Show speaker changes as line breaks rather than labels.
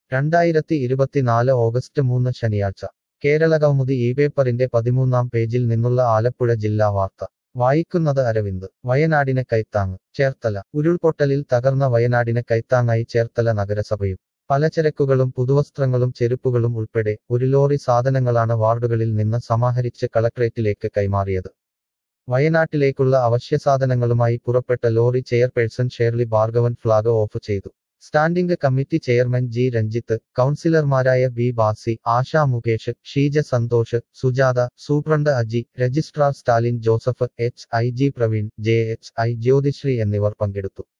രണ്ടായിരത്തി ഇരുപത്തിനാല് ഓഗസ്റ്റ് മൂന്ന് ശനിയാഴ്ച കേരള കൗമുദി ഈ പേപ്പറിന്റെ പതിമൂന്നാം പേജിൽ നിന്നുള്ള ആലപ്പുഴ ജില്ലാ വാർത്ത വായിക്കുന്നത് അരവിന്ദ് വയനാടിന് കൈത്താങ് ചേർത്തല ഉരുൾപൊട്ടലിൽ തകർന്ന വയനാടിന് കൈത്താങ്ങായി ചേർത്തല നഗരസഭയും പലചരക്കുകളും പുതുവസ്ത്രങ്ങളും ചെരുപ്പുകളും ഉൾപ്പെടെ ഒരു ലോറി സാധനങ്ങളാണ് വാർഡുകളിൽ നിന്ന് സമാഹരിച്ച് കളക്ട്രേറ്റിലേക്ക് കൈമാറിയത് വയനാട്ടിലേക്കുള്ള അവശ്യസാധനങ്ങളുമായി പുറപ്പെട്ട lorry chairperson Shirley Bhargavan flag off ചെയ്തു standing committee chairman G Ranjith കൗൺസിലർമാരായ B Basi Asha Mukesh Sheeja Santhosh Sujatha superintendent Aji registrar Stalin Joseph H I G Praveen J H I Jyothisree എന്നിവർ പങ്കെടുത്തു